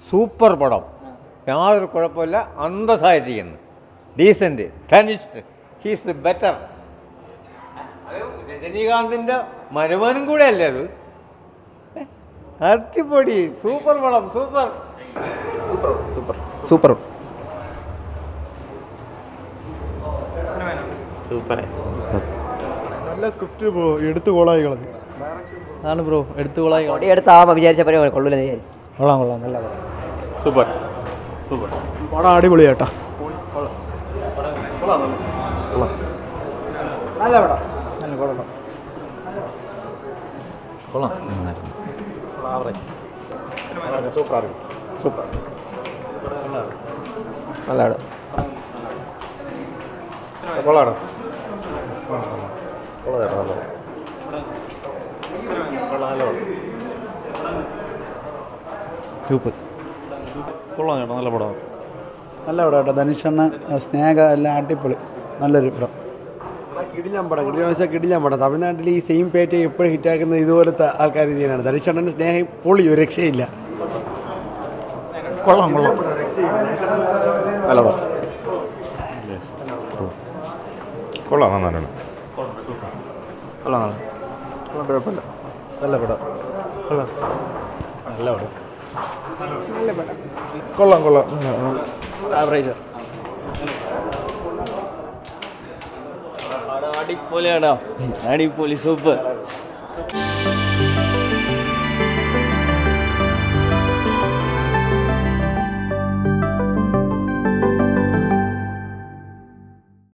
Super പടം യാതൊരു കുഴപ്പമില്ല അന്തസ്സായിരിക്കുന്നു ഡീസൻറ്റ് തനിഷ്ഠ ഹീസ് ദി ബെറ്റർ രജനീകാന്തിൻ്റെ മരുമനും കൂടെ അല്ലേ അത് ഏ? അടിപൊളി സൂപ്പർ പടം സൂപ്പർ സൂപ്പർ സൂപ്പർ നല്ല സ്ക്രിപ്റ്റ് പോ എടുത്തു കോളായി കളഞ്ഞു അതാണ് ബ്രോ എടുത്തു കൊള്ളായി എടുത്താവാ വിചാരിച്ചപ്പോൾ കൊള്ളൂല വിചാരിച്ചു കൊള്ളാം കൊള്ളാം നല്ല സൂപ്പർ സൂപ്പർ പടം അടിപൊളിയാട്ടാ കൊള്ളാം നല്ല പടം കൊള്ളാടോ കൊള്ളാം ചേട്ടാ നല്ല പടം നല്ല പടം കേട്ടോ ധനുഷണ്ണ സ്നേഹ എല്ലാം അടിപൊളി നല്ലൊരു പടം കിടിലം പടം കിടിലം വെച്ചാൽ കിടിലം പടം തമിഴ്നാട്ടിൽ ഈ സെയിം പേറ്റ് എപ്പോഴും ഹിറ്റാക്കുന്ന ഇതുപോലത്തെ ആൾക്കാർ ഇതിനാണ് ധനുഷണ്ണൻ്റെ സ്നേഹം പൊളി ഒരു രക്ഷയില്ല കൊള്ളാം കൊള്ളാം നല്ല പടം കൊള്ളാം നന്നാണ് കൊള്ളാം നല്ല കുഴപ്പമില്ല നല്ല പടം കൊള്ളാം കൊള്ളാം ആവറേജ് അടിപൊളിയാണോ അടിപൊളി സൂപ്പർ